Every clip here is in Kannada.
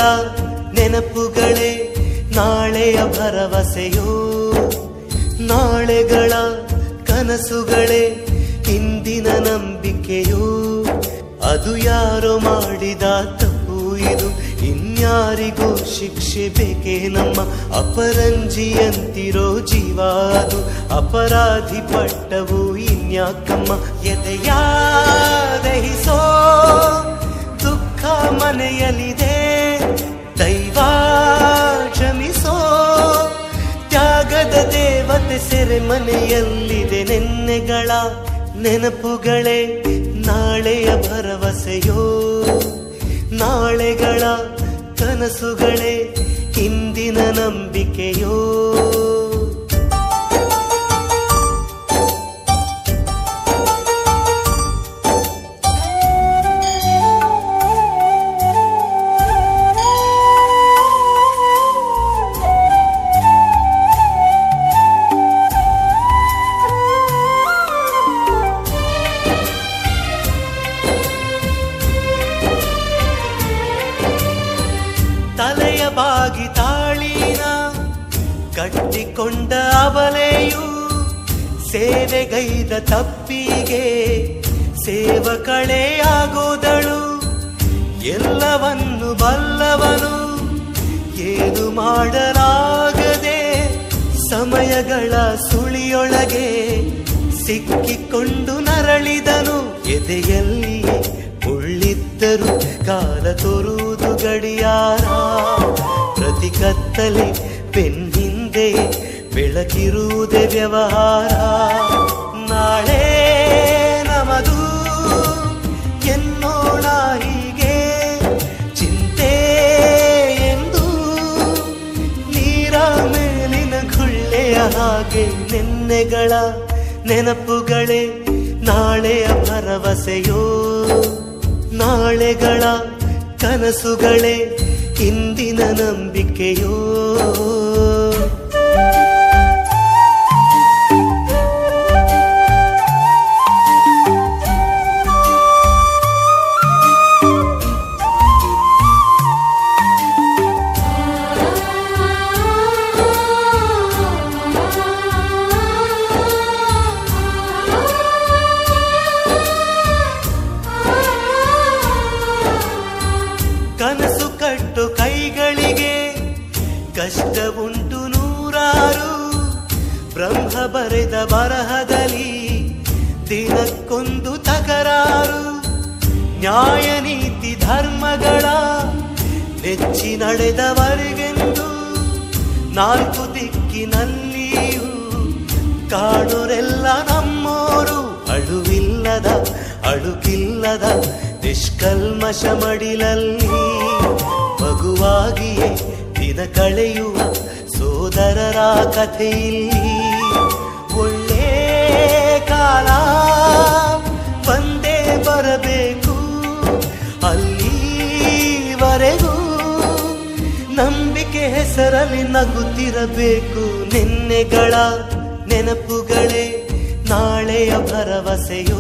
ನೆನಪುಗಳೇ ನಾಳೆಯ ಭರವಸೆಯೋ ನಾಳೆಗಳ ಕನಸುಗಳೇ ಇಂದಿನ ನಂಬಿಕೆಯೋ ಅದು ಯಾರೋ ಮಾಡಿದ ತಪ್ಪು ಇದು ಇನ್ಯಾರಿಗೂ ಶಿಕ್ಷೆ ಬೇಕೇ ನಮ್ಮ ಅಪರಂಜಿಯಂತಿರೋ ಜೀವ ಅದು ಅಪರಾಧಿ ಪಟ್ಟವು ಇನ್ಯಾಕಮ್ಮ ಎದೆಯ ದಹಿಸೋ ದುಃಖ ಮನೆಯಲ್ಲಿದೆ ದೈವ ಕ್ಷಮಿಸೋ ತ್ಯಾಗದ ದೇವತೆ ಸೆರೆ ಮನೆಯಲ್ಲಿದೆ ನೆನ್ನೆಗಳ ನೆನಪುಗಳೇ ನಾಳೆಯ ಭರವಸೆಯೋ ನಾಳೆಗಳ ಕನಸುಗಳೇ ಇಂದಿನ ನಂಬಿಕೆಯೋ ತಲೆಯ ಬಾಗಿ ತಾಳಿನ ಕಟ್ಟಿಕೊಂಡ ಅಬಲೆಯು ಸೇವೆಗೈದ ತಪ್ಪಿಗೆ ಸೇವಕಳೆಯಾಗೋದಳು ಎಲ್ಲವನ್ನು ಬಲ್ಲವನು ಏನು ಮಾಡಲಾಗದೆ ಸಮಯಗಳ ಸುಳಿಯೊಳಗೆ ಸಿಕ್ಕಿಕೊಂಡು ನರಳಿದನು ಎದೆಯಲ್ಲಿ ಮುಳ್ಳಿದ್ದರು ಕಾಲ ತೋರುವುದು ಗಡಿಯಾರ ಪ್ರತಿ ಕತ್ತಲೆ ಬೆನ್ನಿಂದೆ ಬೆಳಕಿರುವುದೇ ವ್ಯವಹಾರ ನಾಳೆ ನಮದು ಎನ್ನೋಣ ಹೀಗೆ ಚಿಂತೆ ಎಂದು ನೀರ ಮೇಲಿನ ಗುಳ್ಳೆಯ ಹಾಗೆ ನೆನ್ನೆಗಳ ನೆನಪುಗಳೇ ನಾಳೆಯ ಭರವಸೆಯೋ ನಾಳೆಗಳ ಕನಸುಗಳೇ ಇಂದಿನ ನಂಬಿಕೆಯೋ ಕನಸು ಕಟ್ಟು ಕೈಗಳಿಗೆ ಕಷ್ಟ ಉಂಟು ನೂರಾರು ಬ್ರಹ್ಮ ಬರೆದ ಬರಹದಲ್ಲಿ ದಿನಕ್ಕೊಂದು ತಕರಾರು ನ್ಯಾಯ ನೀತಿ ಧರ್ಮಗಳ ನೆಚ್ಚಿ ನಡೆದವರಿಗೆಂದು ನಾಲ್ಕು ದಿಕ್ಕಿನಲ್ಲಿಯೂ ಕಾಣುರೆಲ್ಲ ನಮ್ಮೋರು ಅಳುವಿಲ್ಲದ ಅಳುಕಿಲ್ಲದ ನಿಷ್ಕಲ್ಮಶ ಮಡಿಲಲ್ಲಿ ಮಗುವಾಗಿಯೇ ದಿನ ಕಳೆಯುವ ಸೋದರರ ಕಥೆಯಲ್ಲಿ ಒಳ್ಳೆ ಕಾಲ ಬಂದೇ ಬರಬೇಕು ಅಲ್ಲಿವರೆಗೂ ನಂಬಿಕೆ ಹೆಸರಲ್ಲಿ ನಗುತ್ತಿರಬೇಕು ನಿನ್ನೆಗಳ ನೆನಪುಗಳೇ ನಾಳೆಯ ಭರವಸೆಯೋ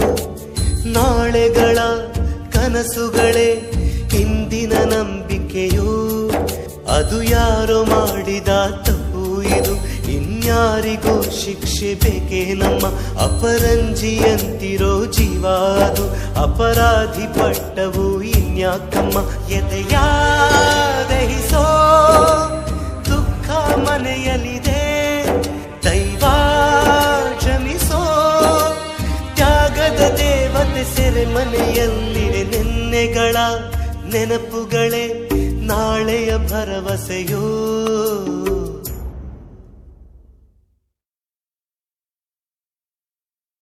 ನಾಳೆಗಳ ಕನಸುಗಳೇ ಇಂದಿನ ನಂಬಿಕೆಯೋ ಅದು ಯಾರೋ ಮಾಡಿದ ತಪ್ಪು ಇದು ಇನ್ಯಾರಿಗೂ ಶಿಕ್ಷೆ ಬೇಕೇ ನಮ್ಮ ಅಪರಂಜಿಯಂತಿರೋ ಜೀವ ಅದು ಅಪರಾಧಿ ಪಟ್ಟವು ಇನ್ಯಾಕಮ್ಮ ಎದೆಯ ದಹಿಸೋ ದುಃಖ ಮನೆಯಲ್ಲಿದೆ ದೈವ ಕ್ಷಮಿಸೋ ತ್ಯಾಗದ ದೇವತೆ ಸೆರೆ ಮನೆಯಲ್ಲಿದೆ ನೆನ್ನೆಗಳ ನೆನಪುಗಳೇ ನಾಳೆಯ ಭರವಸೆಯೋ